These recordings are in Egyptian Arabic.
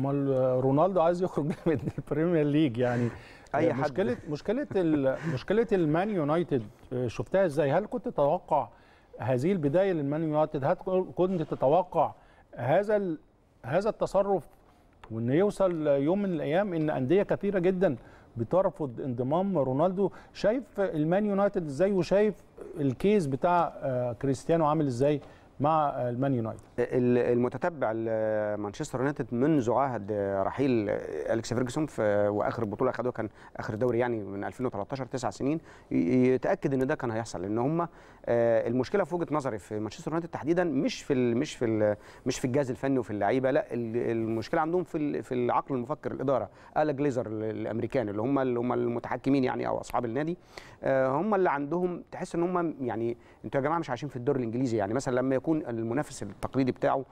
امال رونالدو عايز يخرج من البريمير ليج يعني أي حد. مشكله مشكله ال- مشكله المان يونايتد آه، شفتها ازاي هل كنت تتوقع هذه البدايه للمان يونايتد هل كنت تتوقع هذا ال- هذا التصرف وان يوصل يوم من الايام ان انديه كثيره جدا بترفض انضمام رونالدو شايف المان يونايتد ازاي وشايف الكيس بتاع آه، كريستيانو عامل ازاي مع آه، المان يونايتد ال- المتتبع لمانشستر يونايتد منذ عهد رحيل اليكس فيرجسون في واخر بطوله اخذوها كان اخر دوري يعني من 2013 تسع سنين ي- يتاكد ان ده كان هيحصل لان هم المشكله في وجهه نظري في مانشستر يونايتد تحديدا مش في ال مش في ال مش في الجهاز الفني وفي اللعيبه لا ال- المشكله عندهم في ال- في العقل المفكر الاداره الا جليزر الامريكان اللي هم اللي هم المتحكمين يعني او اصحاب النادي آه، هم اللي عندهم تحس ان هم يعني انتوا يا جماعه مش عايشين في الدوري الانجليزي يعني مثلا لما يكون المنافس التقليدي بتاعه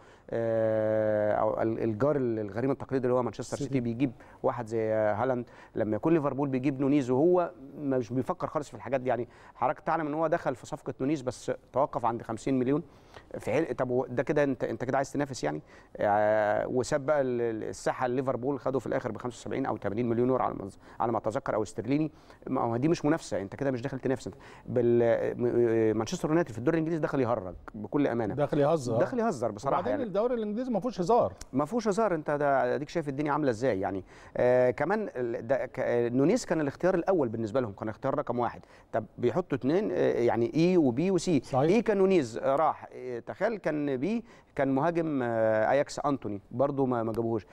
آه، او ال- الجار الغريم التقليدي اللي هو مانشستر سيتي. سيتي بيجيب واحد زي هالاند لما يكون ليفربول بيجيب نونيز وهو مش بيفكر خالص في الحاجات دي يعني حضرتك تعلم ان هو دخل في صفقه نونيز بس توقف عند 50 مليون في حين طب هو ده كده انت انت كده عايز تنافس يعني آه، وساب بقى ال- ال- الساحه ليفربول خده في الاخر ب 75 او 80 مليون يورو على ما على ما اتذكر او استرليني ما هو دي مش منافسه انت كده مش داخل تنافس انت بال م- مانشستر يونايتد في الدوري الانجليزي دخل يهرج بكل امانه داخل يهزر دخل يهزر بصراحه وبعدين يعني الدوري الانجليزي ما فيهوش هزار ما فيهوش هزار انت ده اديك شايف الدنيا عامله ازاي يعني آه كمان ال- ده ك- آه، نونيز كان الاختيار الاول بالنسبه لهم كان اختيار رقم واحد طب بيحطوا اثنين آه يعني اي وبي وسي صحيح. اي كان نونيز آه، راح آه تخيل كان بي كان مهاجم آه اياكس انتوني برضو ما ما جابوهوش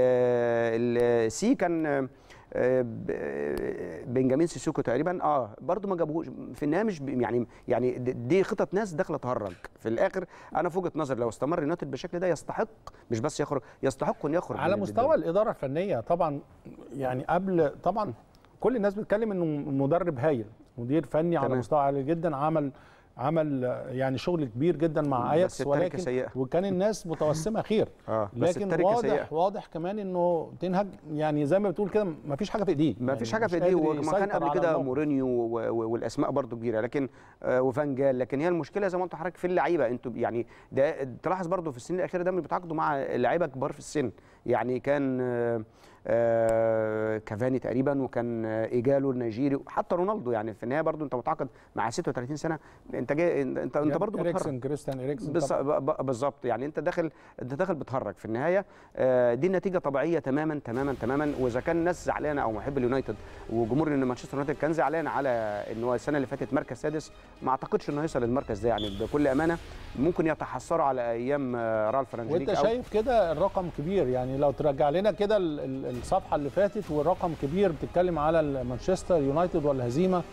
آه السي كان آه، آه، ب- آه، بنجامين سيسوكو تقريبا اه برضو ما جابوهوش في النهايه مش ب- يعني يعني د- دي خطط ناس داخله تهرج في الاخر انا في وجهه نظري لو استمر يونايتد بالشكل ده يستحق مش بس يخرج يستحق ان يخرج على من مستوى الاداره الفنيه طبعا يعني قبل طبعا كل الناس بتتكلم انه مدرب هايل مدير فني على تمام. مستوى عالي جدا عمل عمل يعني شغل كبير جدا مع بس اياكس التركة ولكن سيئة. وكان الناس متوسمه خير اه بس لكن التركة واضح سيئة. واضح كمان انه تنهج يعني زي ما بتقول كده ما فيش حاجه في ايديه ما يعني فيش حاجه مش في ايديه قادر وما كان يسيطر قبل على كده الموقف. مورينيو و- و- والاسماء برضو كبيره لكن آه، وفان جال لكن هي المشكله زي ما قلت لحضرتك في اللعيبه انتوا يعني ده تلاحظ برضو في السنين الاخيره ده بيتعاقدوا مع لعيبه كبار في السن يعني كان آه، آه، كافاني تقريبا وكان آه، ايجالو النيجيري حتى رونالدو يعني في النهايه برضو انت متعاقد مع 36 سنه انت جاي انت انت, انت برضو بتهرج اريكسن كريستيان اريكسن بص- طبعاً. ب- ب- بالظبط يعني انت داخل انت داخل بتهرج في النهايه آه، دي النتيجه طبيعيه تماما تماما تماما واذا كان الناس زعلانه او محب اليونايتد وجمهور ان مانشستر يونايتد كان زعلان على ان هو السنه اللي فاتت مركز سادس ما اعتقدش انه هيوصل للمركز ده يعني بكل امانه ممكن يتحسروا على ايام آه، رالف رانجينيك وانت أو- شايف كده الرقم كبير يعني لو ترجع لنا كده ال- ال- الصفحه اللي فاتت والرقم كبير بتتكلم على مانشستر يونايتد والهزيمه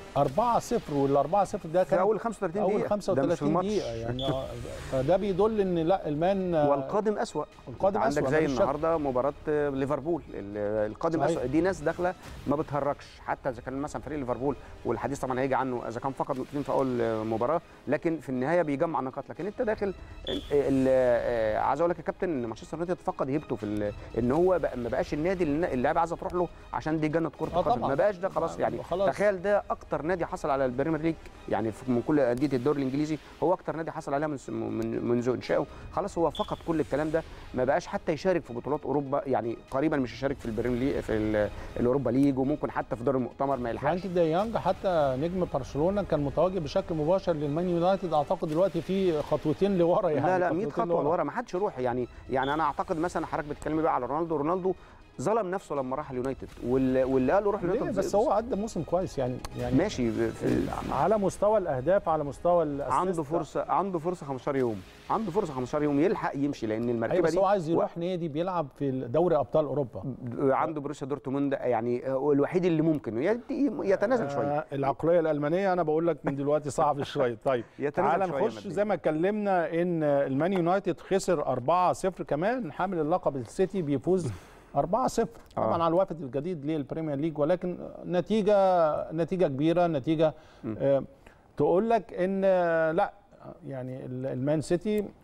4-0 وال 4-0 ده في كان اول 35 اول دقيقه ده مش في 35 الماتش. دقيقه يعني آه، فده بيدل ان لا المان آه، والقادم اسوا القادم انت عندك أسوأ، زي مفيش شك. النهارده مباراه آه، ليفربول ال- القادم صحيح. اسوا دي ناس داخله ما بتهرجش حتى اذا كان مثلا فريق ليفربول والحديث طبعا هيجي عنه اذا كان فقد نقطتين في اول آه، مباراه لكن في النهايه بيجمع نقاط لكن انت داخل ال- ال- آه، عايز اقول لك يا كابتن ان مانشستر يونايتد فقد هيبته في ال- ان هو بقى ما بقاش النادي اللي اللعيبه عايزه تروح له عشان دي جنه كره آه القدم طبعاً. ما بقاش ده خلاص يعني خلاص. تخيل ده اكتر نادي حصل على البريمير ليج يعني في- من كل انديه الدوري الانجليزي هو اكتر نادي حصل عليها من س- من منذ انشائه خلاص هو فقد كل الكلام ده ما بقاش حتى يشارك في بطولات اوروبا يعني قريبا مش يشارك في البريمير ليج في ال- الاوروبا ليج وممكن حتى في دور المؤتمر ما يلحقش فرانكي دي يونج حتى نجم برشلونه كان متواجد بشكل مباشر للمان يونايتد اعتقد دلوقتي في خطوتين لورا يعني لا لا 100 خطوتين خطوه لورا ما حدش يروح يعني يعني انا اعتقد مثلا حضرتك بتتكلمي بقى على رونالدو رونالدو ظلم نفسه لما راح اليونايتد واللي, واللي قال له روح ليه اليونايتد بس هو قدم موسم كويس يعني يعني ماشي في على مستوى الاهداف على مستوى الأسيست. عنده فرصه عنده فرصه 15 يوم عنده فرصه 15 يوم يلحق يمشي لان ايوه المركبه بس دي هو عايز يروح نادي بيلعب في دوري ابطال اوروبا عنده بروسيا دورتموند يعني هو الوحيد اللي ممكن يت- يتنازل شويه آه العقليه الالمانيه انا بقول لك من دلوقتي صعب شويه طيب يتنازل تعال شوية نخش مادياً. زي ما اتكلمنا ان المان يونايتد خسر 4-0 كمان حامل اللقب السيتي بيفوز 4-0 طبعا على الوافد الجديد للبريمير ليج ولكن نتيجه نتيجه كبيره نتيجه آه تقول لك ان آه، لا يعني ال- المان سيتي اه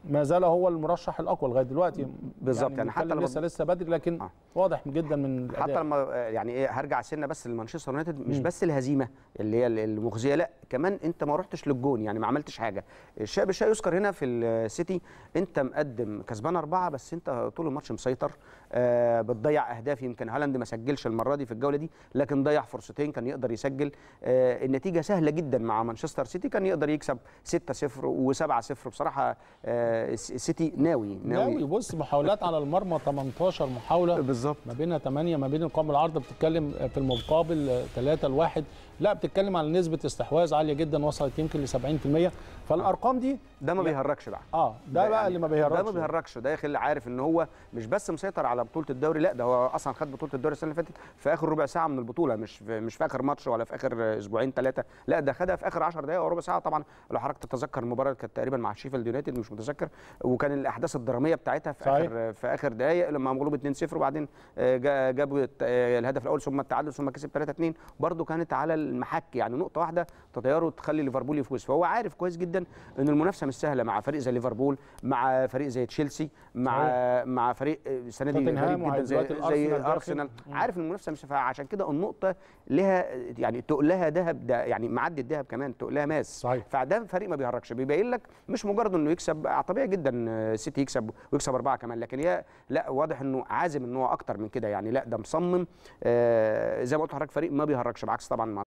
ما زال هو المرشح الاقوى لغايه دلوقتي بالظبط، يعني حتى بنتكلم لما- لسه لسه بدري لكن آه. واضح جدا من الأداء. حتى لما آه، يعني ايه هرجع سنه بس لمانشستر يونايتد مش مم. بس الهزيمه اللي هي المخزيه لا كمان انت ما رحتش للجون يعني ما عملتش حاجه الشيء بالشيء يذكر هنا في السيتي انت مقدم كسبان اربعه بس انت طول الماتش مسيطر آه بتضيع اهداف يمكن هالاند ما سجلش المره دي في الجوله دي لكن ضيع فرصتين كان يقدر يسجل آه النتيجه سهله جدا مع مانشستر سيتي كان يقدر يكسب 6-0 و7-0 بصراحه آه السيتي ناوي ناوي بص محاولات على المرمى 18 محاوله بالظبط ما بينها 8 ما بين القائم العرض بتتكلم في المقابل 3 لواحد لا بتتكلم على نسبه استحواذ عاليه جدا وصلت يمكن ل 70% فالارقام دي ده ما لا. بيهرجش بقى اه ده بقى اللي ما بيهرجش ده ما بيهرجش ده يخلي عارف ان هو مش بس مسيطر على بطوله الدوري لا ده هو اصلا خد بطوله الدوري السنه اللي فاتت في اخر ربع ساعه من البطوله مش في مش في اخر ماتش ولا في اخر اسبوعين ثلاثه لا ده خدها في اخر 10 دقائق او ربع ساعه طبعا لو حضرتك تتذكر المباراه كانت تقريبا مع شيفيلد يونايتد مش متذكر وكان الاحداث الدراميه بتاعتها في صحيح. اخر في اخر دقائق لما مغلوب 2-0 وبعدين آه، جا- جابوا الت- آه، الهدف الاول ثم التعادل ثم كسب 3-2 برده كانت على المحك يعني نقطه واحده تطيره تخلي ليفربول يفوز فهو عارف كويس جدا ان المنافسه مش سهله مع فريق زي ليفربول مع فريق زي تشيلسي مع مع فريق آه، السنه دي توتنهام غريب جدا زي, ودلوقتي زي الأرسنال داخل. ارسنال مم. عارف ان المنافسه مش فعشان كده النقطه لها يعني تقلها ذهب ده يعني معدي الذهب كمان تقلها ماس صحيح. فده فريق ما بيهرجش بيبين لك مش مجرد انه يكسب آه، طبيعي جدا آه، السيتي يكسب ويكسب اربعه كمان لكن هي لا واضح انه عازم ان هو اكتر من كده يعني لا ده مصمم آه، زي ما قلت لحضرتك فريق ما بيهرجش بعكس طبعا